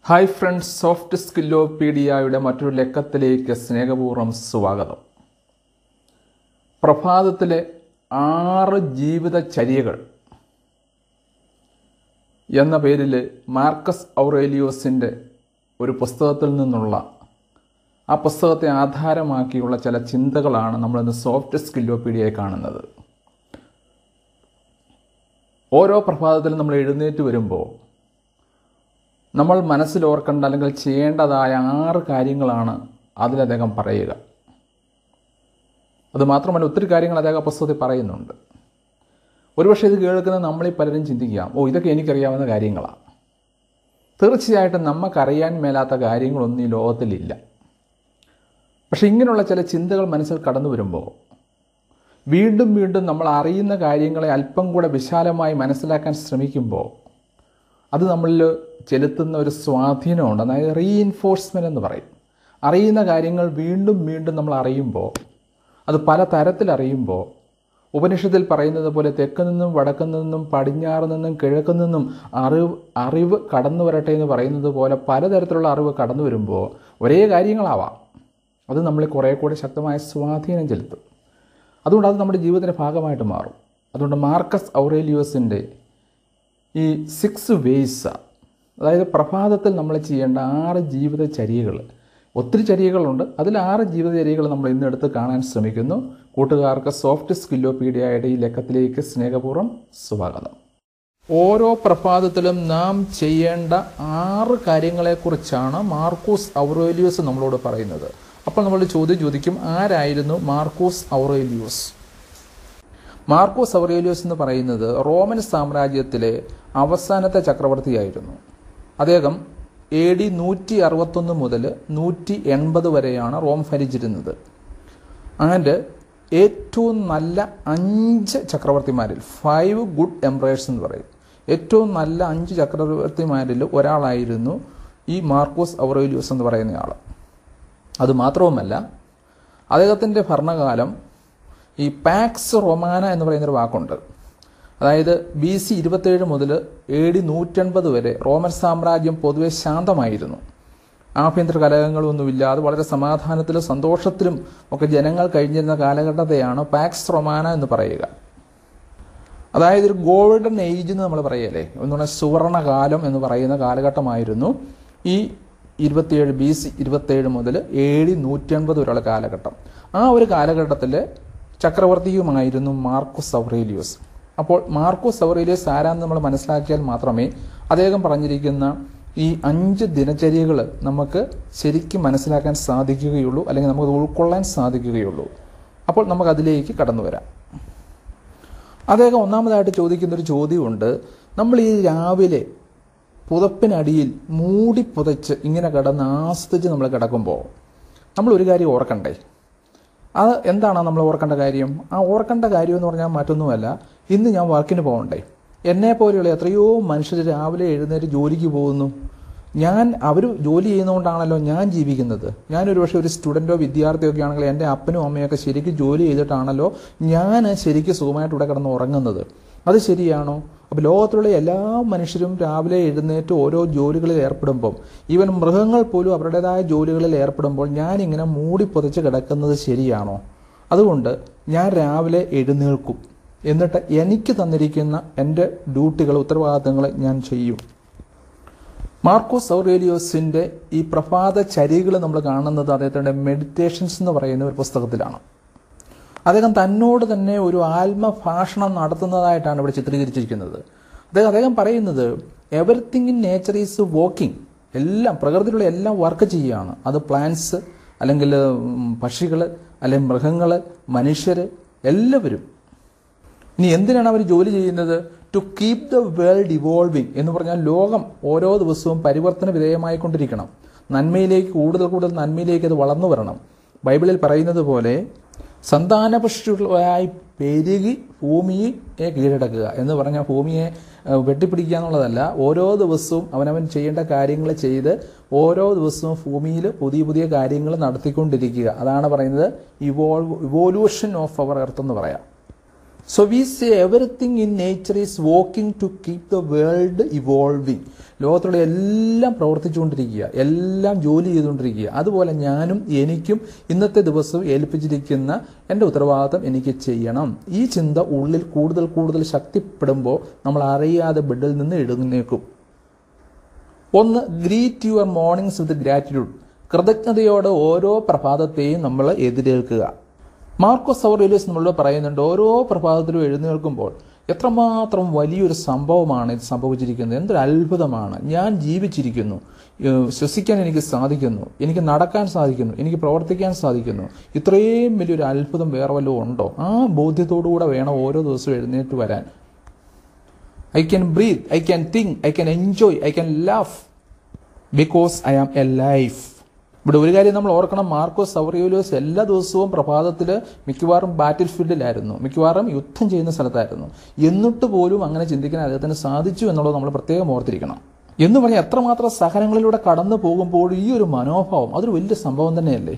Hi friends soft സ്കില്ലോപീഡിയയുടെ മറ്റൊരു ലക്കത്തിലേക്ക് സ്നേഹപൂർവ്വം സ്വാഗതം പ്രഭാതത്തിലെ ആറ് ജീവിതചര്യകൾ എന്ന പേരിൽ മാർക്കസ് ഔറേലിയോസിൻ്റെ ഒരു പുസ്തകത്തിൽ നിന്നുള്ള ആ പുസ്തകത്തെ ആധാരമാക്കിയുള്ള ചില ചിന്തകളാണ് നമ്മളിന്ന് സോഫ്റ്റ് സ്കില്ലോപീഡിയയെ കാണുന്നത് ഓരോ പ്രഭാതത്തിലും നമ്മൾ എഴുന്നേറ്റ് വരുമ്പോൾ നമ്മൾ മനസ്സിൽ ഓർക്കേണ്ട അല്ലെങ്കിൽ ചെയ്യേണ്ടതായ ആറ് കാര്യങ്ങളാണ് അതിൽ അദ്ദേഹം പറയുക അത് മാത്രമല്ല ഒത്തിരി കാര്യങ്ങൾ അദ്ദേഹം പുസ്തകത്തിൽ പറയുന്നുണ്ട് ഒരുപക്ഷെ ഇത് കേൾക്കുന്ന നമ്മളീ പലരും ചിന്തിക്കാം ഓ ഇതൊക്കെ എനിക്കറിയാവുന്ന കാര്യങ്ങളാണ് തീർച്ചയായിട്ടും നമുക്കറിയാൻ മേലാത്ത കാര്യങ്ങളൊന്നും ഈ ലോകത്തിലില്ല പക്ഷെ ഇങ്ങനെയുള്ള ചില ചിന്തകൾ മനസ്സിൽ കടന്നു വരുമ്പോൾ വീണ്ടും വീണ്ടും നമ്മൾ അറിയുന്ന കാര്യങ്ങളെ അല്പം കൂടെ വിശാലമായി മനസ്സിലാക്കാൻ ശ്രമിക്കുമ്പോൾ അത് നമ്മളിൽ ചെലുത്തുന്ന ഒരു സ്വാധീനമുണ്ട് അതായത് റീഇൻഫോഴ്സ്മെൻ്റ് എന്ന് പറയും അറിയുന്ന കാര്യങ്ങൾ വീണ്ടും വീണ്ടും നമ്മൾ അറിയുമ്പോൾ അത് പല തരത്തിൽ അറിയുമ്പോൾ ഉപനിഷത്തിൽ പറയുന്നത് പോലെ തെക്ക് നിന്നും വടക്കു നിന്നും പടിഞ്ഞാറ് നിന്നും കിഴക്ക് നിന്നും അറിവ് അറിവ് കടന്നു വരട്ടെ എന്ന് പറയുന്നത് പോലെ പലതരത്തിലുള്ള അറിവ് കടന്നു വരുമ്പോൾ ഒരേ കാര്യങ്ങളാവാം അത് നമ്മളിൽ കുറേ കൂടി ശക്തമായ സ്വാധീനം ചെലുത്തും അതുകൊണ്ട് അത് നമ്മുടെ ജീവിതത്തിൻ്റെ ഭാഗമായിട്ട് മാറും അതുകൊണ്ട് മാർക്കസ് ഔറേലിയോസിൻ്റെ ഈ സിക്സ് വേയ്സ് അതായത് പ്രഭാതത്തിൽ നമ്മൾ ചെയ്യേണ്ട ആറ് ജീവിതചര്യകൾ ഒത്തിരി ചര്യകളുണ്ട് അതിൽ ആറ് ജീവിതചര്യകൾ നമ്മൾ ഇന്നെടുത്ത് കാണാൻ ശ്രമിക്കുന്നു കൂട്ടുകാർക്ക് സോഫ്റ്റ് സ്കില്ലോപീഡിയയുടെ ഈ ലക്കത്തിലേക്ക് സ്നേഹപൂർവ്വം സ്വാഗതം ഓരോ പ്രഭാതത്തിലും നാം ചെയ്യേണ്ട ആറ് കാര്യങ്ങളെക്കുറിച്ചാണ് മാർക്കൂസ് ഔറേലിയൂസ് നമ്മളോട് പറയുന്നത് അപ്പോൾ നമ്മൾ ചോദ്യം ചോദിക്കും ആരായിരുന്നു മാർക്കൂസ് ഔറേലിയൂസ് മാർക്കോസ് ഔറേലിയോസ് എന്ന് പറയുന്നത് റോമൻ സാമ്രാജ്യത്തിലെ അവസാനത്തെ ചക്രവർത്തിയായിരുന്നു അദ്ദേഹം എ ഡി നൂറ്റി അറുപത്തൊന്ന് മുതൽ നൂറ്റി എൺപത് വരെയാണ് റോം ഭരിച്ചിരുന്നത് ആൻഡ് ഏറ്റവും നല്ല അഞ്ച് ചക്രവർത്തിമാരിൽ ഫൈവ് ഗുഡ് എംപ്രയേഴ്സ് എന്ന് പറയും ഏറ്റവും നല്ല അഞ്ച് ചക്രവർത്തിമാരിൽ ഒരാളായിരുന്നു ഈ മാർക്കോസ് ഔറേലിയോസ് എന്ന് പറയുന്ന ആൾ അതുമാത്രവുമല്ല അദ്ദേഹത്തിൻ്റെ ഭരണകാലം ഈ പാക്സ് റൊമാന എന്ന് പറയുന്നൊരു വാക്കുണ്ട് അതായത് ബി സി ഇരുപത്തേഴ് മുതൽ എ ഡി നൂറ്റൻപത് വരെ റോമൻ സാമ്രാജ്യം പൊതുവെ ശാന്തമായിരുന്നു ആഭ്യന്തര കലഹങ്ങളൊന്നുമില്ലാതെ വളരെ സമാധാനത്തിലും സന്തോഷത്തിലും ഒക്കെ ജനങ്ങൾ കഴിഞ്ഞിരുന്ന കാലഘട്ടത്തെയാണ് പാക്സ് റൊമാന എന്ന് പറയുക അതായത് ഒരു ഗോൾഡൻ ഏജ് എന്ന് നമ്മൾ പറയല്ലേ എന്ന് പറഞ്ഞാൽ സുവർണകാലം എന്ന് പറയുന്ന കാലഘട്ടമായിരുന്നു ഈ ഇരുപത്തിയേഴ് ബി സി ഇരുപത്തേഴ് മുതൽ എ ഡി നൂറ്റൻപത് വരെയുള്ള കാലഘട്ടം ആ ഒരു കാലഘട്ടത്തിൽ ചക്രവർത്തിയുമായിരുന്നു മാർക്കോസ് ഔറേലിയോസ് അപ്പോൾ മാർക്കോസ് ഔറേലിയോസ് ആരാന്ന് നമ്മൾ മനസ്സിലാക്കിയാൽ മാത്രമേ അദ്ദേഹം പറഞ്ഞിരിക്കുന്ന ഈ അഞ്ച് ദിനചര്യകൾ നമുക്ക് ശരിക്കും മനസ്സിലാക്കാൻ സാധിക്കുകയുള്ളൂ അല്ലെങ്കിൽ നമുക്ക് ഉൾക്കൊള്ളാൻ സാധിക്കുകയുള്ളൂ അപ്പോൾ നമുക്ക് അതിലേക്ക് കടന്നു വരാം അദ്ദേഹം ഒന്നാമതായിട്ട് ചോദിക്കുന്ന ഒരു ചോദ്യമുണ്ട് നമ്മൾ ഈ രാവിലെ പുതപ്പിനടിയിൽ മൂടി പുതച്ച് ഇങ്ങനെ കിടന്ന് ആസ്വദിച്ച് നമ്മൾ കിടക്കുമ്പോൾ നമ്മൾ ഒരു കാര്യം ഓർക്കണ്ടേ അത് എന്താണ് നമ്മൾ ഓർക്കേണ്ട കാര്യം ആ ഓർക്കേണ്ട കാര്യം എന്ന് പറഞ്ഞാൽ മറ്റൊന്നുമല്ല ഇന്ന് ഞാൻ വർക്കിന് പോകണ്ടേ എന്നെ പോലെയുള്ള എത്രയോ മനുഷ്യർ രാവിലെ എഴുന്നേറ്റ് ജോലിക്ക് പോകുന്നു ഞാൻ അവർ ജോലി ചെയ്യുന്നതുകൊണ്ടാണല്ലോ ഞാൻ ജീവിക്കുന്നത് ഞാനൊരു പക്ഷേ ഒരു സ്റ്റുഡൻറ്റോ വിദ്യാർത്ഥിയോ ഒക്കെ ആണെങ്കിൽ എൻ്റെ അപ്പനും അമ്മയൊക്കെ ശരിക്കും ജോലി ചെയ്തിട്ടാണല്ലോ ഞാൻ ശരിക്കും സുഖമായിട്ട് ഇവിടെ കിടന്ന് ഉറങ്ങുന്നത് അത് ശരിയാണോ അപ്പോൾ ലോകത്തിലുള്ള എല്ലാ മനുഷ്യരും രാവിലെ എഴുന്നേറ്റ് ഓരോ ജോലികളിൽ ഏർപ്പെടുമ്പം ഈവൻ മൃഗങ്ങൾ പോലും അവരുടേതായ ജോലികളിൽ ഏർപ്പെടുമ്പോൾ ഞാനിങ്ങനെ മൂടി പുതച്ച് കിടക്കുന്നത് ശരിയാണോ അതുകൊണ്ട് ഞാൻ രാവിലെ എഴുന്നേൽക്കും എന്നിട്ട് എനിക്ക് തന്നിരിക്കുന്ന എൻ്റെ ഡ്യൂട്ടികൾ ഉത്തരവാദിത്തങ്ങൾ ഞാൻ ചെയ്യും മാർക്കോസ് ഔറേലിയോസിൻ്റെ ഈ പ്രഭാത ചര്യകൾ നമ്മൾ കാണുന്നത് അദ്ദേഹത്തിൻ്റെ മെഡിറ്റേഷൻസ് എന്ന് പറയുന്ന ഒരു പുസ്തകത്തിലാണ് അദ്ദേഹം തന്നോട് തന്നെ ഒരു ആത്മഭാഷണം നടത്തുന്നതായിട്ടാണ് ഇവിടെ ചിത്രീകരിച്ചിരിക്കുന്നത് അദ്ദേഹം അദ്ദേഹം പറയുന്നത് everything in nature is working എല്ലാം പ്രകൃതിയിലുള്ള എല്ലാം വർക്ക് ചെയ്യുകയാണ് അത് പ്ലാന്റ്സ് അല്ലെങ്കിൽ പക്ഷികൾ അല്ലെങ്കിൽ മൃഗങ്ങൾ മനുഷ്യർ എല്ലാവരും ഇനി എന്തിനാണ് അവർ ജോലി ചെയ്യുന്നത് to keep the world evolving എന്ന് പറഞ്ഞാൽ ലോകം ഓരോ ദിവസവും പരിവർത്തന വിധേയമായിക്കൊണ്ടിരിക്കണം നന്മയിലേക്ക് കൂടുതൽ കൂടുതൽ നന്മയിലേക്ക് അത് വളർന്നു വരണം ബൈബിളിൽ പറയുന്നത് പോലെ സന്താനപുഷ്ടികളായി പെരുകി ഭൂമിയെ കീഴടക്കുക എന്ന് പറഞ്ഞാൽ ഭൂമിയെ വെട്ടിപ്പിടിക്കുക എന്നുള്ളതല്ല ഓരോ ദിവസവും അവനവൻ ചെയ്യേണ്ട കാര്യങ്ങൾ ചെയ്ത് ഓരോ ദിവസവും ഭൂമിയിൽ പുതിയ പുതിയ കാര്യങ്ങൾ നടത്തിക്കൊണ്ടിരിക്കുക അതാണ് പറയുന്നത് evolve evolution of our earth എന്ന് പറയാം so we say everything in nature is walking to keep the world evolving ലോകത്തിലുള്ള എല്ലാം പ്രവർത്തിച്ചുകൊണ്ടിരിക്കുക എല്ലാം ജോലി ചെയ്തുകൊണ്ടിരിക്കുക അതുപോലെ ഞാനും എനിക്കും ഇന്നത്തെ ദിവസം ഏൽപ്പിച്ചിരിക്കുന്ന എൻ്റെ ഉത്തരവാദിത്തം എനിക്ക് ചെയ്യണം ഈ ചിന്ത ഉള്ളിൽ കൂടുതൽ കൂടുതൽ ശക്തിപ്പെടുമ്പോൾ നമ്മൾ അറിയാതെ ബെഡിൽ നിന്ന് എഴുന്നേക്കും ഒന്ന് greet your mornings with gratitude കൃതജ്ഞതയോടെ ഓരോ പ്രഭാതത്തെയും നമ്മൾ എതിരേൽക്കുക മാർക്കോസ് സൗറേലിയസ് നമ്മളോട് പറയുന്നുണ്ട് ഓരോ പ്രഭാതത്തിലും എഴുന്നേൽക്കുമ്പോൾ എത്രമാത്രം വലിയൊരു സംഭവമാണ് ഇത് സംഭവിച്ചിരിക്കുന്നത് എന്തൊരു അത്ഭുതമാണ് ഞാൻ ജീവിച്ചിരിക്കുന്നു ഏഹ് ശ്വസിക്കാൻ എനിക്ക് സാധിക്കുന്നു എനിക്ക് നടക്കാൻ സാധിക്കുന്നു എനിക്ക് പ്രവർത്തിക്കാൻ സാധിക്കുന്നു ഇത്രയും വലിയൊരു അത്ഭുതം വേറെ വല്ലതും ഉണ്ടോ ആ ബോധ്യത്തോടുകൂടെ വേണം ഓരോ ദിവസവും എഴുന്നേറ്റ് വരാൻ I can breathe I can think I can enjoy I can laugh because I am a life ഇവിടെ ഒരു കാര്യം നമ്മൾ ഓർക്കണം മാർക്കോസ് സൗറിയോലോസ് എല്ലാ ദിവസവും പ്രഭാതത്തിൽ മിക്കവാറും ബാറ്റിൽ ഫീൽഡിലായിരുന്നു മിക്കവാറും യുദ്ധം ചെയ്യുന്ന സ്ഥലത്തായിരുന്നു എന്നിട്ട് പോലും അങ്ങനെ ചിന്തിക്കാൻ അദ്ദേഹത്തിന് സാധിച്ചു എന്നുള്ളത് നമ്മൾ പ്രത്യേകം ഓർത്തിരിക്കണം എന്ന് പറഞ്ഞാൽ എത്രമാത്രം സഹനങ്ങളിലൂടെ കടന്നു പോകുമ്പോൾ ഈ ഒരു മനോഭാവം അതൊരു വലിയ സംഭവം തന്നെയല്ലേ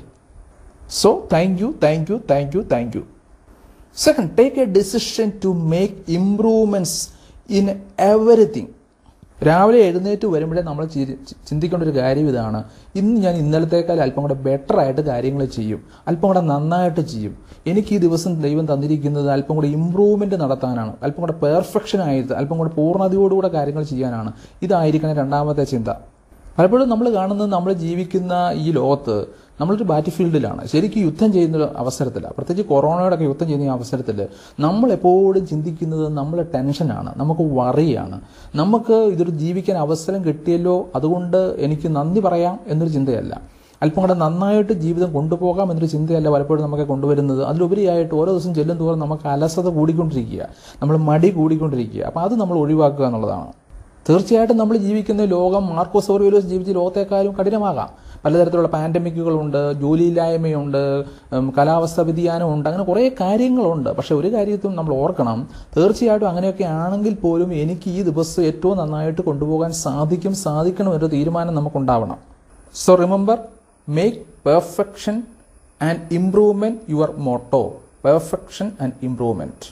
so thank you thank you thank you thank you second take a decision to make improvements in everything രാവിലെ എഴുന്നേറ്റ് വരുമ്പോഴേ നമ്മൾ ചിരി- ചിന്തിക്കേണ്ട ഒരു കാര്യം ഇതാണ് ഇന്ന് ഞാൻ ഇന്നലത്തേക്കാൾ അല്പം കൂടെ ബെറ്റർ ആയിട്ട് കാര്യങ്ങൾ ചെയ്യും അല്പം കൂടെ നന്നായിട്ട് ചെയ്യും എനിക്ക് ഈ ദിവസം ദൈവം തന്നിരിക്കുന്നത് അല്പം കൂടെ ഇമ്പ്രൂവ്മെന്റ് നടത്താനാണ് അല്പം കൂടെ പെർഫെക്ഷൻ ആയിട്ട് അല്പം കൂടെ പൂർണ്ണതയോടുകൂടെ കാര്യങ്ങൾ ചെയ്യാനാണ് ഇതായിരിക്കണം രണ്ടാമത്തെ ചിന്ത പലപ്പോഴും നമ്മൾ കാണുന്നത് നമ്മൾ ജീവിക്കുന്ന ഈ ലോകത്ത് നമ്മളൊരു ബാറ്റ് ഫീൽഡിലാണ് ശരിക്കും യുദ്ധം ചെയ്യുന്ന ഒരു അവസരത്തിലാണ് പ്രത്യേകിച്ച് കൊറോണയോടൊക്കെ യുദ്ധം ചെയ്യുന്ന ഈ അവസരത്തിൽ നമ്മൾ എപ്പോഴും ചിന്തിക്കുന്നത് നമ്മളെ ടെൻഷനാണ് നമുക്ക് വറിയാണ് നമുക്ക് ഇതൊരു ജീവിക്കാൻ അവസരം കിട്ടിയല്ലോ അതുകൊണ്ട് എനിക്ക് നന്ദി പറയാം എന്നൊരു ചിന്തയല്ല അല്പം കൂടെ നന്നായിട്ട് ജീവിതം കൊണ്ടുപോകാം എന്നൊരു ചിന്തയല്ല പലപ്പോഴും നമുക്ക് കൊണ്ടുവരുന്നത് അതിലുപരിയായിട്ട് ഓരോ ദിവസം ചെല്ലും തോറും നമുക്ക് അലസത കൂടിക്കൊണ്ടിരിക്കുക നമ്മൾ മടി കൂടിക്കൊണ്ടിരിക്കുക അപ്പോൾ അത് നമ്മൾ ഒഴിവാക്കുക എന്നുള്ളതാണ് തീർച്ചയായിട്ടും നമ്മൾ ജീവിക്കുന്ന ലോകം മാർക്കോസ് ഓറിയോലോസ് ജീവിച്ച ലോകത്തെക്കാളും കഠിനമാകാം പലതരത്തിലുള്ള പാൻഡമിക്കുകളുണ്ട് ജോലിയില്ലായ്മയുണ്ട് ഉം, കാലാവസ്ഥ വ്യതിയാനമുണ്ട് അങ്ങനെ കുറേ കാര്യങ്ങളുണ്ട് പക്ഷെ ഒരു കാര്യത്തും നമ്മൾ ഓർക്കണം തീർച്ചയായിട്ടും അങ്ങനെയൊക്കെ ആണെങ്കിൽ പോലും എനിക്ക് ഈ ദിവസം ഏറ്റവും നന്നായിട്ട് കൊണ്ടുപോകാൻ സാധിക്കും സാധിക്കണം എന്നൊരു തീരുമാനം നമുക്കുണ്ടാവണം so remember make perfection and improvement your motto perfection and improvement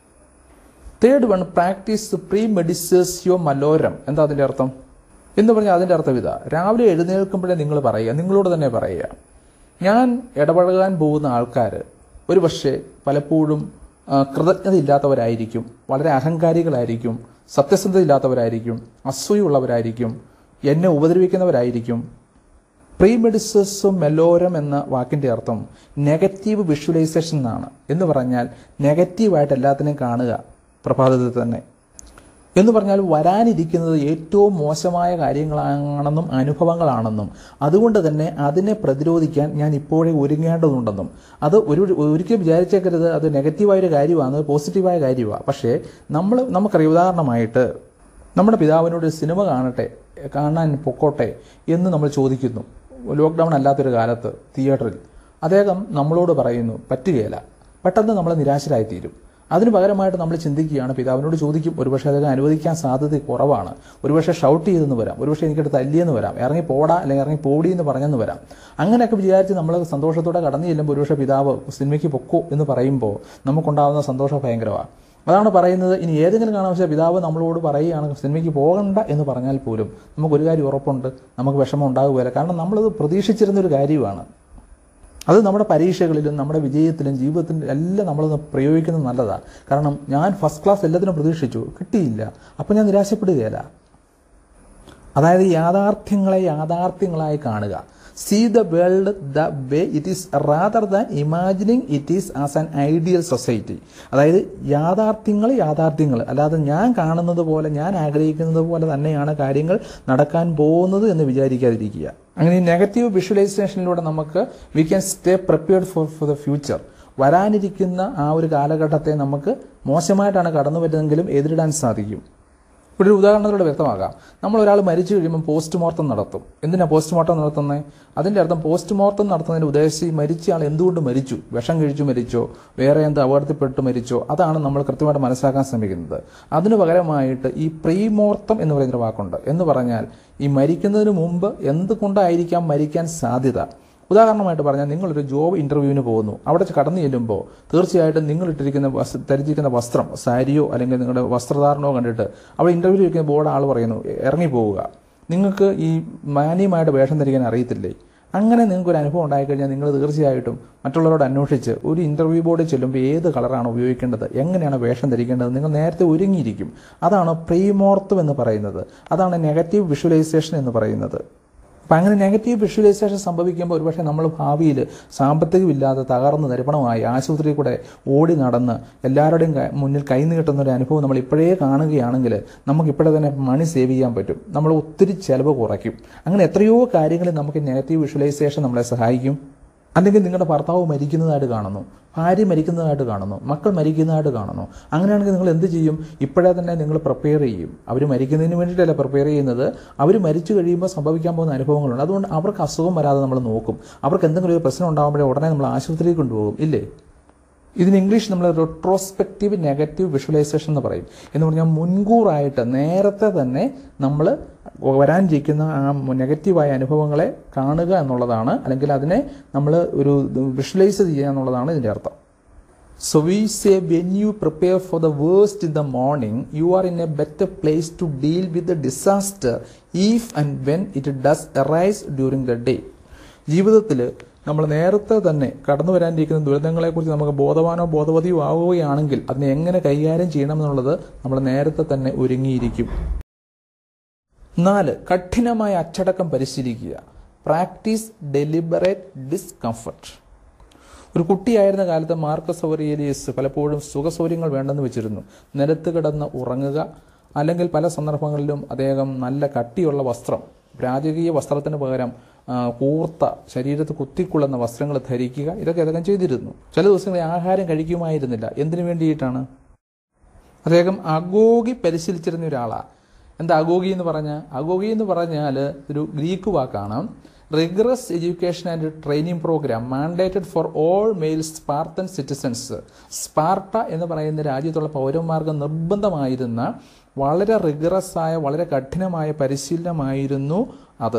third one practice പ്രീ മെഡിസേഴ്സ്യോ മലോരം എന്താ അതിന്റെ അർത്ഥം എന്ന് പറഞ്ഞാൽ അതിന്റെ അർത്ഥം ഇതാ രാവിലെ എഴുന്നേൽക്കുമ്പോഴേ നിങ്ങൾ പറയുക നിങ്ങളോട് തന്നെ പറയുക ഞാൻ ഇടപഴകാൻ പോകുന്ന ആൾക്കാർ ഒരു പക്ഷേ പലപ്പോഴും ആ, കൃതജ്ഞതയില്ലാത്തവരായിരിക്കും വളരെ അഹങ്കാരികളായിരിക്കും സത്യസന്ധതയില്ലാത്തവരായിരിക്കും അസൂയുള്ളവരായിരിക്കും എന്നെ ഉപദ്രവിക്കുന്നവരായിരിക്കും പ്രീ മെഡിസസും മെലോരം എന്ന വാക്കിന്റെ അർത്ഥം നെഗറ്റീവ് വിഷ്വലൈസേഷൻ എന്നാണ് എന്ന് പറഞ്ഞാൽ നെഗറ്റീവായിട്ട് എല്ലാത്തിനെയും കാണുക പ്രഭാതത്തിൽ തന്നെ എന്ന് പറഞ്ഞാൽ വരാനിരിക്കുന്നത് ഏറ്റവും മോശമായ കാര്യങ്ങളാണെന്നും അനുഭവങ്ങളാണെന്നും അതുകൊണ്ട് തന്നെ അതിനെ പ്രതിരോധിക്കാൻ ഞാൻ ഇപ്പോഴേ ഒരുങ്ങേണ്ടതുണ്ടെന്നും അത് ഒരു ഒരിക്കലും വിചാരിച്ചേക്കരുത് അത് നെഗറ്റീവായ ഒരു കാര്യമാണ് പോസിറ്റീവായ കാര്യമാണ് പക്ഷേ നമ്മൾ നമുക്കറിയാം ഉദാഹരണമായിട്ട് നമ്മുടെ പിതാവിനോട് ഒരു സിനിമ കാണട്ടെ കാണാൻ പൊക്കോട്ടെ എന്ന് നമ്മൾ ചോദിക്കുന്നു ലോക്ക്ഡൗൺ അല്ലാത്തൊരു കാലത്ത് തിയേറ്ററിൽ അദ്ദേഹം നമ്മളോട് പറയുന്നു പറ്റുകയില്ല പെട്ടെന്ന് നമ്മൾ നിരാശരായിത്തീരും അതിന് പകരമായിട്ട് നമ്മൾ ചിന്തിക്കുകയാണ് പിതാവിനോട് ചോദിക്കും ഒരുപക്ഷെ അദ്ദേഹം അനുവദിക്കാൻ സാധ്യത കുറവാണ് ഒരുപക്ഷെ ഷൗട്ട് ചെയ്തെന്ന് വരാം ഒരുപക്ഷെ എനിക്കത് തല്ലിയെന്ന് വരാം ഇറങ്ങി പോടാ അല്ലെങ്കിൽ ഇറങ്ങി പോടി എന്ന് പറഞ്ഞെന്ന് വരാം അങ്ങനെയൊക്കെ വിചാരിച്ച് നമ്മൾ സന്തോഷത്തോടെ കടന്നു ചെല്ലുമ്പോൾ ഒരുപക്ഷെ പിതാവ് സിനിമയ്ക്ക് പൊക്കോ എന്ന് പറയുമ്പോൾ നമുക്കുണ്ടാകുന്ന സന്തോഷം ഭയങ്കരമാണ് അതാണ് പറയുന്നത് ഇനി ഏതെങ്കിലും കാരണവശാൽ പിതാവ് നമ്മളോട് പറയുകയാണ് സിനിമയ്ക്ക് പോകണ്ട എന്ന് പറഞ്ഞാൽ പോലും നമുക്കൊരു കാര്യം ഉറപ്പുണ്ട് നമുക്ക് വിഷമം ഉണ്ടാകുകയില്ല കാരണം നമ്മളത് പ്രതീക്ഷിച്ചിരുന്ന ഒരു കാര്യമാണ് അത് നമ്മുടെ പരീക്ഷകളിലും നമ്മുടെ വിജയത്തിലും ജീവിതത്തിലും എല്ലാം നമ്മളത് പ്രയോഗിക്കുന്നത് നല്ലതാണ് കാരണം ഞാൻ ഫസ്റ്റ് ക്ലാസ് എല്ലാത്തിനും പ്രതീക്ഷിച്ചു കിട്ടിയില്ല അപ്പം ഞാൻ നിരാശപ്പെടുകയില്ല അതായത് യാഥാർത്ഥ്യങ്ങളെ യാഥാർത്ഥ്യങ്ങളായി കാണുക see the world the way it is rather than imagining it is as an ideal society അതായത് യാഥാർത്ഥ്യങ്ങൾ യാഥാർത്ഥ്യങ്ങൾ അല്ലാതെ ഞാൻ കാണുന്നത് പോലെ ഞാൻ ആഗ്രഹിക്കുന്നത് പോലെ തന്നെയാണ് കാര്യങ്ങൾ നടക്കാൻ പോകുന്നത് എന്ന് വിചാരിക്കാതിരിക്കുക അങ്ങനെ നെഗറ്റീവ് വിഷ്വലൈസേഷനിലൂടെ നമുക്ക് we can stay prepared for for the future വരാനിരിക്കുന്ന ആ ഒരു കാലഘട്ടത്തെ നമുക്ക് മോശമായിട്ടാണ് കടന്നു വരുന്നതെങ്കിലും എതിരിടാൻ സാധിക്കും ഇവിടെ ഒരു ഉദാഹരണത്തിലൂടെ വ്യക്തമാകാം നമ്മൾ ഒരാൾ മരിച്ചു കഴിയുമ്പോൾ പോസ്റ്റ്മോർട്ടം നടത്തും എന്തിനാ പോസ്റ്റ്മോർട്ടം നടത്തുന്നത് അതിന്റെ അർത്ഥം പോസ്റ്റ്മോർട്ടം നടത്തുന്നതിന്റെ ഉദ്ദേശം ഈ മരിച്ച ആൾ എന്തുകൊണ്ട് മരിച്ചു വിഷം കഴിച്ചു മരിച്ചോ വേറെ എന്ത് അപകടത്തിൽപ്പെട്ട് മരിച്ചോ അതാണ് നമ്മൾ കൃത്യമായിട്ട് മനസ്സിലാക്കാൻ ശ്രമിക്കുന്നത് അതിനു പകരമായിട്ട് ഈ പ്രീമോർത്തം എന്ന് പറയുന്നൊരു വാക്കുണ്ട് എന്ന് പറഞ്ഞാൽ ഈ മരിക്കുന്നതിന് മുമ്പ് എന്തുകൊണ്ടായിരിക്കാം മരിക്കാൻ സാധ്യത ഉദാഹരണമായിട്ട് പറഞ്ഞാൽ നിങ്ങളൊരു ജോബ് ഇൻ്റർവ്യൂവിന് പോകുന്നു അവിടെ കടന്നു ചെല്ലുമ്പോൾ തീർച്ചയായിട്ടും നിങ്ങൾ ഇട്ടിരിക്കുന്ന വസ് ധരിച്ചിരിക്കുന്ന വസ്ത്രം സാരിയോ അല്ലെങ്കിൽ നിങ്ങളുടെ വസ്ത്രധാരണമോ കണ്ടിട്ട് അവിടെ ഇൻ്റർവ്യൂ ഇരിക്കുന്ന ബോർഡ് ആൾ പറയുന്നു ഇറങ്ങി പോവുക നിങ്ങൾക്ക് ഈ മാന്യമായിട്ട് വേഷം ധരിക്കാൻ അറിയത്തില്ലേ അങ്ങനെ നിങ്ങൾക്ക് ഒരു അനുഭവം ഉണ്ടായിക്കഴിഞ്ഞാൽ നിങ്ങൾ തീർച്ചയായിട്ടും മറ്റുള്ളവരോട് അന്വേഷിച്ച് ഒരു ഇൻ്റർവ്യൂ ബോർഡിൽ ചെല്ലുമ്പോൾ ഏത് കളറാണ് ഉപയോഗിക്കേണ്ടത് എങ്ങനെയാണ് വേഷം ധരിക്കേണ്ടത് നിങ്ങൾ നേരത്തെ ഒരുങ്ങിയിരിക്കും അതാണ് പ്രീമോർത്തം എന്ന് പറയുന്നത് അതാണ് നെഗറ്റീവ് വിഷ്വലൈസേഷൻ എന്ന് പറയുന്നത് അപ്പം അങ്ങനെ നെഗറ്റീവ് വിഷ്വലൈസേഷൻ സംഭവിക്കുമ്പോൾ ഒരുപക്ഷെ നമ്മൾ ഭാവിയിൽ സാമ്പത്തികമില്ലാതെ തകർന്ന് തരിപ്പണമായി ആശുപത്രിയിൽ കൂടെ ഓടി നടന്ന് എല്ലാവരുടെയും ക- മുന്നിൽ കൈ നീട്ടുന്ന ഒരു അനുഭവം നമ്മൾ ഇപ്പോഴേ കാണുകയാണെങ്കിൽ നമുക്ക് ഇപ്പോഴേ തന്നെ മണി സേവ് ചെയ്യാൻ പറ്റും നമ്മൾ ഒത്തിരി ചിലവ് കുറയ്ക്കും അങ്ങനെ എത്രയോ കാര്യങ്ങളിൽ നമുക്ക് നെഗറ്റീവ് വിഷ്വലൈസേഷൻ നമ്മളെ സഹായിക്കും അല്ലെങ്കിൽ നിങ്ങളുടെ ഭർത്താവ് മരിക്കുന്നതായിട്ട് കാണുന്നു ഭാര്യ മരിക്കുന്നതായിട്ട് കാണുന്നു മക്കൾ മരിക്കുന്നതായിട്ട് കാണുന്നു അങ്ങനെയാണെങ്കിൽ നിങ്ങൾ എന്ത് ചെയ്യും ഇപ്പോഴേ തന്നെ നിങ്ങൾ പ്രിപ്പയർ ചെയ്യും അവർ മരിക്കുന്നതിന് വേണ്ടിയിട്ടല്ല പ്രിപ്പയർ ചെയ്യുന്നത് അവർ മരിച്ചു കഴിയുമ്പോൾ സംഭവിക്കാൻ പോകുന്ന അനുഭവങ്ങളുണ്ട് അതുകൊണ്ട് അവർക്ക് അസുഖം വരാതെ നമ്മൾ നോക്കും അവർക്ക് എന്തെങ്കിലും ഒരു പ്രശ്നം ഉണ്ടാകുമ്പോഴേ ഉടനെ നമ്മൾ ആശുപത്രിയിൽ കൊണ്ടുപോകും ഇല്ലേ ഇതിന് ഇംഗ്ലീഷ് നമ്മൾ റെട്രോസ്പെക്റ്റീവ് നെഗറ്റീവ് വിഷ്വലൈസേഷൻ എന്ന് പറയും എന്ന് പറഞ്ഞാൽ മുൻകൂറായിട്ട് നേരത്തെ തന്നെ നമ്മൾ വരാനിരിക്കുന്ന ആ നെഗറ്റീവായ അനുഭവങ്ങളെ കാണുക എന്നുള്ളതാണ് അല്ലെങ്കിൽ അതിനെ നമ്മൾ ഒരു വിഷ്വലൈസ് ചെയ്യുക എന്നുള്ളതാണ് ഇതിൻ്റെ അർത്ഥം So we say when you prepare for the worst in the morning, you are in a better place to deal with the disaster if and when it does arise during the day. ജീവിതത്തിൽ നമ്മൾ നേരത്തെ തന്നെ കടന്നു വരാനിരിക്കുന്ന ദുരിതങ്ങളെക്കുറിച്ച് നമുക്ക് ബോധവാനോ ബോധവതിയോ ആവുകയാണെങ്കിൽ അതിനെ എങ്ങനെ കൈകാര്യം ചെയ്യണമെന്നുള്ളത് നമ്മൾ നേരത്തെ തന്നെ ഒരുങ്ങിയിരിക്കും നാല് കഠിനമായ അച്ചടക്കം പരിശീലിക്കുക പ്രാക്ടീസ് ഡെലിബറേറ്റ് ഡിസ്കംഫർട്ട് ഒരു കുട്ടിയായിരുന്ന കാലത്ത് മാർക്കസ് ഔറിയേലിയസ് പലപ്പോഴും സുഖസൗര്യങ്ങൾ വേണ്ടെന്ന് വെച്ചിരുന്നു നിലത്ത് കിടന്ന് ഉറങ്ങുക അല്ലെങ്കിൽ പല സന്ദർഭങ്ങളിലും അദ്ദേഹം നല്ല കട്ടിയുള്ള വസ്ത്രം രാജകീയ വസ്ത്രത്തിന് പകരം ആ, കൂർത്ത ശരീരത്ത് കുത്തിക്കൊള്ളുന്ന വസ്ത്രങ്ങൾ ധരിക്കുക ഇതൊക്കെ അദ്ദേഹം ചെയ്തിരുന്നു ചില ദിവസങ്ങളിൽ ആഹാരം കഴിക്കുമായിരുന്നില്ല എന്തിനു വേണ്ടിയിട്ടാണ് അദ്ദേഹം അഗോഗി പരിശീലിച്ചിരുന്ന ഒരാളാണ് എന്താ അഗോഗി എന്ന് പറഞ്ഞാൽ അഗോഗി എന്ന് പറഞ്ഞാൽ ഒരു ഗ്രീക്ക് വാക്കാണ് rigorous education and training program mandated for all male Spartan citizens Sparta എന്ന് പറയുന്ന രാജ്യത്തുള്ള പൗരന്മാർക്ക് നിർബന്ധമായിരുന്ന വളരെ റിഗ്രസ് ആയ വളരെ കഠിനമായ പരിശീലനമായിരുന്നു അത്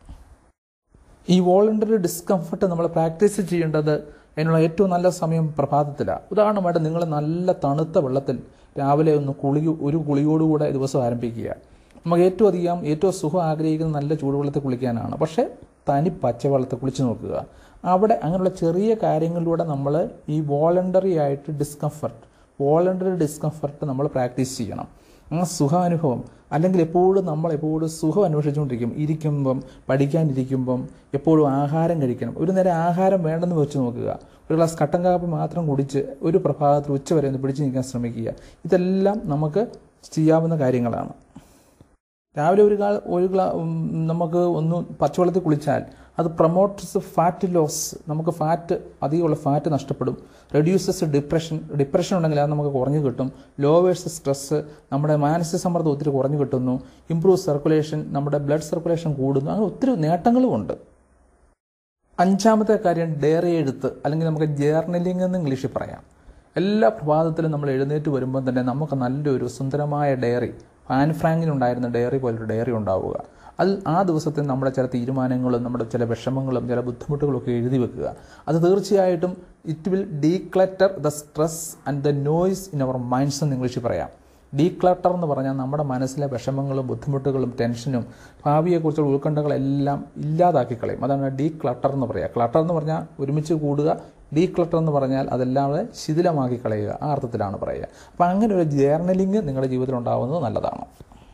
ഈ വോളണ്ടറി ഡിസ്കംഫർട്ട് നമ്മൾ പ്രാക്ടീസ് ചെയ്യേണ്ടത് അതിനുള്ള ഏറ്റവും നല്ല സമയം പ്രഭാതത്തിലാണ് ഉദാഹരണമായിട്ട് നിങ്ങൾ നല്ല തണുത്ത വെള്ളത്തിൽ രാവിലെ ഒന്ന് കുളി ഒരു കുളിയോടുകൂടെ ദിവസം ആരംഭിക്കുക നമുക്ക് ഏറ്റവും അധികം ഏറ്റവും സുഖം ആഗ്രഹിക്കുന്ന നല്ല ചൂടുവെള്ളത്തിൽ കുളിക്കാനാണ് പക്ഷേ തനി പച്ചവെള്ളത്തിൽ കുളിച്ച് നോക്കുക അവിടെ അങ്ങനെയുള്ള ചെറിയ കാര്യങ്ങളിലൂടെ നമ്മൾ ഈ വോളണ്ടറി ആയിട്ട് ഡിസ്കംഫർട്ട് വോളണ്ടറി ഡിസ്കംഫർട്ട് നമ്മൾ പ്രാക്ടീസ് ചെയ്യണം ആ സുഖാനുഭവം അല്ലെങ്കിൽ എപ്പോഴും നമ്മൾ എപ്പോഴും സുഖം അന്വേഷിച്ചുകൊണ്ടിരിക്കും ഇരിക്കുമ്പം പഠിക്കാനിരിക്കുമ്പം എപ്പോഴും ആഹാരം കഴിക്കണം ഒരു നേരം ആഹാരം വേണ്ടെന്ന് വെച്ച് നോക്കുക ഒരു ഗ്ലാസ് കട്ടൻ കാപ്പി മാത്രം കുടിച്ച് ഒരു പ്രഭാതത്തിൽ ഉച്ചവരെ ഒന്ന് പിടിച്ചു നിൽക്കാൻ ശ്രമിക്കുക ഇതെല്ലാം നമുക്ക് ചെയ്യാവുന്ന കാര്യങ്ങളാണ് രാവിലെ ഒരു കാൾ ഒരു ഗ്ലാ ഉം, നമുക്ക് ഒന്ന് പച്ചവെള്ളത്തിൽ കുളിച്ചാൽ അത് പ്രൊമോട്ട്സ് ഫാറ്റ് ലോസ് നമുക്ക് ഫാറ്റ് അധികമുള്ള ഫാറ്റ് നഷ്ടപ്പെടും റെഡ്യൂസസ് ഡിപ്രഷൻ ഡിപ്രഷൻ ഉണ്ടെങ്കിൽ അത് നമുക്ക് കുറഞ്ഞു കിട്ടും ലോവേഴ്സ് സ്ട്രെസ് നമ്മുടെ മാനസിക സമ്മർദ്ദം ഒത്തിരി കുറഞ്ഞു കിട്ടുന്നു ഇംപ്രൂവ് സർക്കുലേഷൻ നമ്മുടെ ബ്ലഡ് സർക്കുലേഷൻ കൂടുന്നു അങ്ങനെ ഒത്തിരി നേട്ടങ്ങളുമുണ്ട് അഞ്ചാമത്തെ കാര്യം ഡയറി എഴുത്ത് അല്ലെങ്കിൽ നമുക്ക് ജേർണലിംഗ് എന്ന് ഇംഗ്ലീഷിൽ പറയാം എല്ലാ പ്രഭാതത്തിലും നമ്മൾ എഴുന്നേറ്റ് വരുമ്പോൾ തന്നെ നമുക്ക് നല്ലൊരു സുന്ദരമായ ഡയറി ആൻ ഫ്രാങ്കിനുണ്ടായിരുന്ന ഡയറി പോലൊരു ഡയറി ഉണ്ടാവുക അത് ആ ദിവസത്തിൽ നമ്മുടെ ചില തീരുമാനങ്ങളും നമ്മുടെ ചില വിഷമങ്ങളും ചില ബുദ്ധിമുട്ടുകളും ഒക്കെ എഴുതി വെക്കുക അത് തീർച്ചയായിട്ടും it will declutter the stress and the noise in our minds എന്ന് ഇംഗ്ലീഷിൽ പറയാം ഡീക്ലട്ടർ എന്ന് പറഞ്ഞാൽ നമ്മുടെ മനസ്സിലെ വിഷമങ്ങളും ബുദ്ധിമുട്ടുകളും ടെൻഷനും ഭാവിയെക്കുറിച്ചുള്ള ഉത്കണ്ഠകളെല്ലാം ഇല്ലാതാക്കി കളയും അതാണ് ഡീക്ലട്ടർ എന്ന് പറയുക ക്ലട്ടർ എന്ന് പറഞ്ഞാൽ ഒരുമിച്ച് കൂടുക ഡീക്ലട്ടർ എന്ന് പറഞ്ഞാൽ അതെല്ലാം കൂടെ ശിഥിലമാക്കി കളയുക ആ അർത്ഥത്തിലാണ് പറയുക അപ്പം അങ്ങനെ ഒരു ജേർണലിംഗ് നിങ്ങളുടെ ജീവിതത്തിൽ ഉണ്ടാകുന്നത് നല്ലതാണ്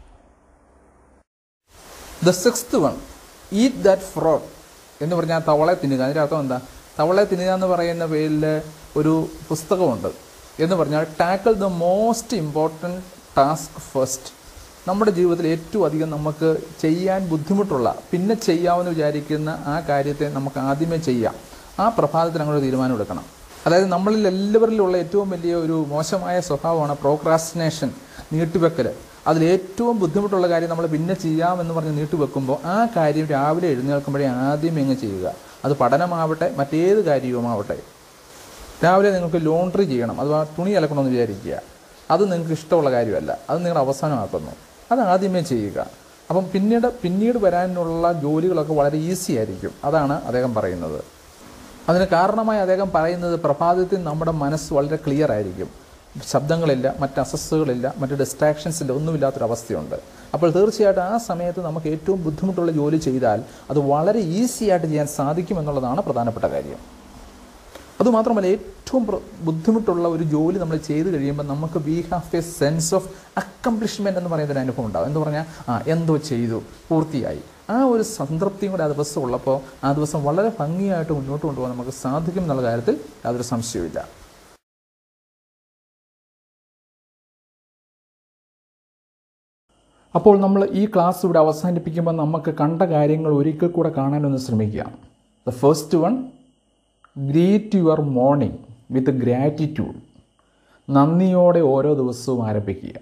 the sixth one eat that frog എന്ന് പറഞ്ഞാൽ തവളെ തിന്നുക അതിൻ്റെ അർത്ഥം എന്താ തവളെ തിന്നുക എന്ന് പറയുന്ന പേരിൽ ഒരു പുസ്തകമുണ്ട് എന്ന് പറഞ്ഞാൽ tackle the most important task first നമ്മുടെ ജീവിതത്തിൽ ഏറ്റവും അധികം നമുക്ക് ചെയ്യാൻ ബുദ്ധിമുട്ടുള്ള പിന്നെ ചെയ്യാമെന്ന് വിചാരിക്കുന്ന ആ കാര്യത്തെ നമുക്ക് ആദ്യമേ ചെയ്യാം ആ പ്രഭാതത്തിൽ അങ്ങനെ ഒരു തീരുമാനം എടുക്കണം അതായത് നമ്മളിൽ എല്ലാവരിലുള്ള ഏറ്റവും വലിയ ഒരു മോശമായ സ്വഭാവമാണ് പ്രോക്രാസ്റ്റിനേഷൻ നീട്ടിവെക്കൽ അതിൽ ഏറ്റവും ബുദ്ധിമുട്ടുള്ള കാര്യം നമ്മൾ പിന്നെ ചെയ്യാമെന്ന് പറഞ്ഞ് നീട്ടിവെക്കുമ്പോൾ ആ കാര്യം രാവിലെ എഴുന്നേൽക്കുമ്പോഴേ ആദ്യം എങ്ങ് ചെയ്യുക അത് പഠനമാവട്ടെ മറ്റേത് കാര്യവുമാവട്ടെ രാവിലെ നിങ്ങൾക്ക് ലോണ്ട്രി ചെയ്യണം അഥവാ തുണി അലക്കണമെന്ന് വിചാരിക്കുക അത് നിങ്ങൾക്ക് ഇഷ്ടമുള്ള കാര്യമല്ല അത് നിങ്ങൾ അവസാനമാക്കുന്നു അത് ആദ്യമേ ചെയ്യുക അപ്പം പിന്നീട് പിന്നീട് വരാനുള്ള ജോലികളൊക്കെ വളരെ ഈസി ആയിരിക്കും അതാണ് അദ്ദേഹം പറയുന്നത് അതിന് കാരണമായി അദ്ദേഹം പറയുന്നത് പ്രഭാതത്തിൽ നമ്മുടെ മനസ്സ് വളരെ ക്ലിയർ ആയിരിക്കും ശബ്ദങ്ങളില്ല മറ്റ് അസസ്സുകളില്ല മറ്റ് ഡിസ്ട്രാക്ഷൻസ് ഇല്ല ഒന്നുമില്ലാത്തൊരവസ്ഥയുണ്ട് അപ്പോൾ തീർച്ചയായിട്ടും ആ സമയത്ത് നമുക്ക് ഏറ്റവും ബുദ്ധിമുട്ടുള്ള ജോലി ചെയ്താൽ അത് വളരെ ഈസി ആയിട്ട് ചെയ്യാൻ സാധിക്കുമെന്നുള്ളതാണ് പ്രധാനപ്പെട്ട കാര്യം അതുമാത്രമല്ല ഏറ്റവും പ്ര- ബുദ്ധിമുട്ടുള്ള ഒരു ജോലി നമ്മൾ ചെയ്ത് കഴിയുമ്പോൾ നമുക്ക് we have a sense of accomplishment എന്ന് പറയുന്ന ഒരു അനുഭവം ഉണ്ടാവും എന്ന് പറഞ്ഞാൽ ആ എന്തോ ചെയ്തു പൂർത്തിയായി ആ ഒരു സംതൃപ്തിയും കൂടെ ആ ദിവസം ഉള്ളപ്പോൾ ആ ദിവസം വളരെ ഭംഗിയായിട്ട് മുന്നോട്ട് കൊണ്ടുപോകാൻ നമുക്ക് സാധിക്കും എന്നുള്ള കാര്യത്തിൽ യാതൊരു സംശയവുമില്ല അപ്പോൾ നമ്മൾ ഈ ക്ലാസ് ഇവിടെ അവസാനിപ്പിക്കുമ്പോൾ നമുക്ക് കണ്ട കാര്യങ്ങൾ ഒരിക്കൽ കൂടെ കാണാനൊന്ന് ശ്രമിക്കുക the first one greet your morning with gratitude നന്ദിയോടെ ഓരോ ദിവസവും ആരംഭിക്കുക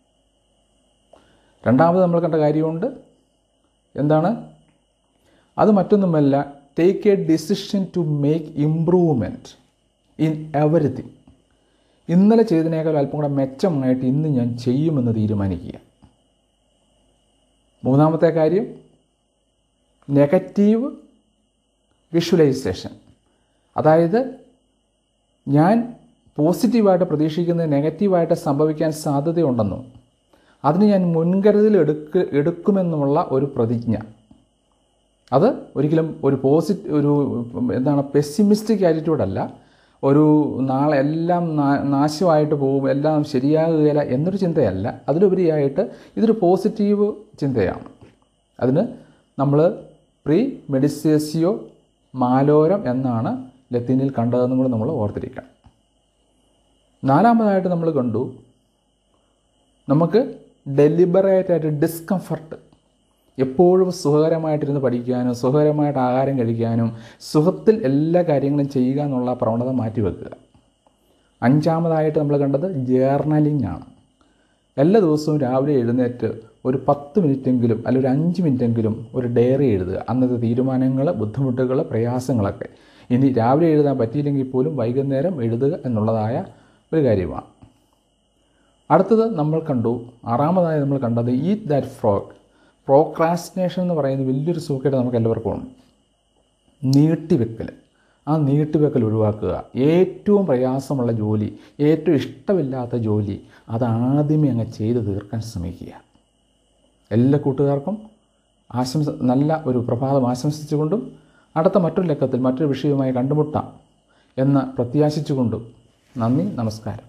രണ്ടാമത് നമ്മൾ കണ്ട കാര്യമുണ്ട് എന്താണ് അത് മറ്റൊന്നുമല്ല take a decision to make improvement in everything ഇന്നലെ ചെയ്തതിനേക്കാൾ അല്പം കൂടെ മെച്ചമായിട്ട് ഇന്ന് ഞാൻ ചെയ്യുമെന്ന് തീരുമാനിക്കുക മൂന്നാമത്തെ കാര്യം നെഗറ്റീവ് വിഷ്വലൈസേഷൻ അതായത് ഞാൻ പോസിറ്റീവായിട്ട് പ്രതീക്ഷിക്കുന്നത് നെഗറ്റീവായിട്ട് സംഭവിക്കാൻ സാധ്യതയുണ്ടെന്നും അതിന് ഞാൻ മുൻകരുതൽ എടുക്ക് എടുക്കുമെന്നുമുള്ള ഒരു പ്രതിജ്ഞ അത് ഒരിക്കലും ഒരു പോസിറ്റ് ഒരു എന്താണ് പെസിമിസ്റ്റിക് ആറ്റിറ്റ്യൂഡല്ല ഒരു നാളെ എല്ലാം നാ- നാശമായിട്ട് പോകും എല്ലാം ശരിയാകുകയില്ല എന്നൊരു ചിന്തയല്ല അതിലുപരിയായിട്ട് ഇതൊരു പോസിറ്റീവ് ചിന്തയാണ് അതിന് നമ്മൾ പ്രീ മെഡിസേസിയോ മാലോരം എന്നാണ് ലത്തീനിൽ കണ്ടതെന്നും കൂടെ നമ്മൾ ഓർത്തിരിക്കണം നാലാമതായിട്ട് നമ്മൾ കണ്ടു നമുക്ക് ഡെലിബറേറ്റ് ആയിട്ട് ഡിസ്കംഫർട്ട് എപ്പോഴും സുഖകരമായിട്ടിരുന്ന് പഠിക്കാനും സുഖകരമായിട്ട് ആഹാരം കഴിക്കാനും സുഖത്തിൽ എല്ലാ കാര്യങ്ങളും ചെയ്യുക എന്നുള്ള പ്രവണത മാറ്റിവെക്കുക അഞ്ചാമതായിട്ട് നമ്മൾ കണ്ടത് ജേർണലിംഗ് ആണ് എല്ലാ ദിവസവും രാവിലെ എഴുന്നേറ്റ് ഒരു പത്ത് മിനിറ്റെങ്കിലും അല്ലെങ്കിൽ ഒരു അഞ്ച് മിനിറ്റെങ്കിലും ഒരു ഡയറി എഴുതുക അന്നത്തെ തീരുമാനങ്ങൾ ബുദ്ധിമുട്ടുകൾ പ്രയാസങ്ങളൊക്കെ ഇനി രാവിലെ എഴുതാൻ പറ്റിയില്ലെങ്കിൽ പോലും വൈകുന്നേരം എഴുതുക എന്നുള്ളതായ ഒരു കാര്യമാണ് അടുത്തത് നമ്മൾ കണ്ടു ആറാമതായി നമ്മൾ കണ്ടത് ഈറ്റ് ദാറ്റ് ഫ്രോഗ് പ്രോക്രാസ്റ്റിനേഷൻ എന്ന് പറയുന്ന വലിയൊരു സൂക്കേട് നമുക്ക് എല്ലാവർക്കും ഉണ്ട് നീട്ടിവെക്കൽ ആ നീട്ടിവെക്കൽ ഒഴിവാക്കുക ഏറ്റവും പ്രയാസമുള്ള ജോലി ഏറ്റവും ഇഷ്ടമില്ലാത്ത ജോലി അത് ആദ്യമേ അങ്ങ് ചെയ്ത് തീർക്കാൻ ശ്രമിക്കുക എല്ലാ കൂട്ടുകാർക്കും ആശംസ നല്ല ഒരു പ്രഭാതം ആശംസിച്ചുകൊണ്ടും അടുത്ത മറ്റൊരു ലക്കത്തിൽ മറ്റൊരു വിഷയവുമായി കണ്ടുമുട്ടാം എന്ന് പ്രത്യാശിച്ചുകൊണ്ടും നന്ദി നമസ്കാരം